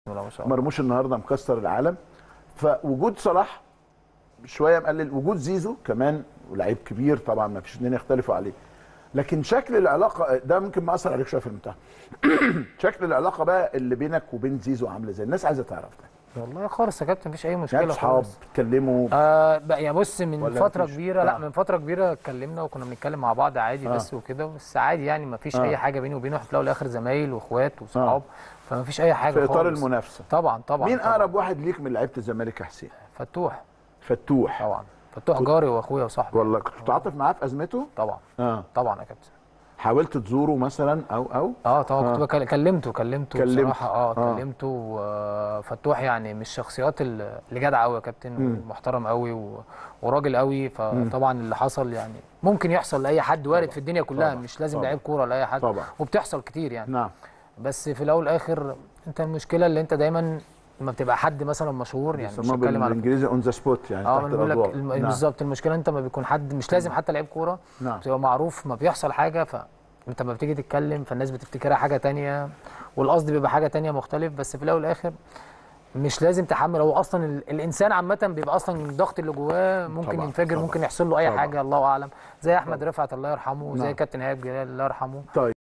الله ما شاء الله مرموش النهارده مكسر العالم فوجود صلاح شويه مقلل وجود زيزو كمان لعيب كبير طبعا ما فيش اثنين يختلفوا عليه لكن شكل العلاقه ده ممكن مأثر عليك شويه في المنتخب شكل العلاقه بقى اللي بينك وبين زيزو عامله ازاي الناس عايزه تعرف ده والله خالص يا كابتن مفيش اي يعني مشكله اصحاب خالص بتكلموا آه بقى يا بص من ولا فتره مفيش؟ كبيره آه. لا من فتره كبيره اتكلمنا وكنا بنتكلم مع بعض عادي آه. بس وكده بس عادي يعني مفيش آه. اي حاجه بيني وبينه احنا في الاول والاخر زمايل واخوات وصحاب فمفيش اي حاجه في اطار خالص. المنافسه طبعا طبعا مين طبعاً. اقرب واحد ليك من لعيبه الزمالك يا حسين فتوح فتوح طبعا فتوح جاري واخويا وصاحبي والله كنت بتتعاطف معاه في ازمته طبعا اه طبعا يا كابتن حاولت تزوره مثلا او او اه طبعا آه. كنت بكل- كلمته كلمته كلمت. بصراحه اه آه. كلمته وفتوح يعني من الشخصيات ال- اللي جدع قوي يا كابتن مم. ومحترم قوي و... وراجل قوي فطبعا اللي حصل يعني ممكن يحصل لاي حد وارد في الدنيا كلها طبعاً. مش لازم طبعاً. لعيب كوره لاي حد طبعا وبتحصل كتير يعني نعم بس في الاول والاخر انت المشكله اللي انت دايما لما بتبقى حد مثلا مشهور يعني مش بيسموها هتكلم على بالانجليزي اون ذا سبوت يعني اه تحت ما أنا بقول لك الاضواء الم- نعم. بالظبط المشكله انت ما بيكون حد مش لازم حتى لعيب كوره نعم بتبقى معروف ما بيحصل حاجه فانت لما بتيجي تتكلم فالناس بتفتكرها حاجه تانية والقصد بيبقى حاجه تانية مختلف بس في الاول والاخر مش لازم تحمل هو اصلا ال- الانسان عامه بيبقى اصلا الضغط اللي جواه ممكن طبعاً، ينفجر طبعاً. ممكن يحصل له اي طبعاً. حاجه الله اعلم زي احمد رفعت الله يرحمه نعم. زي كابتن ايهاب جلال الله يرحمه طيب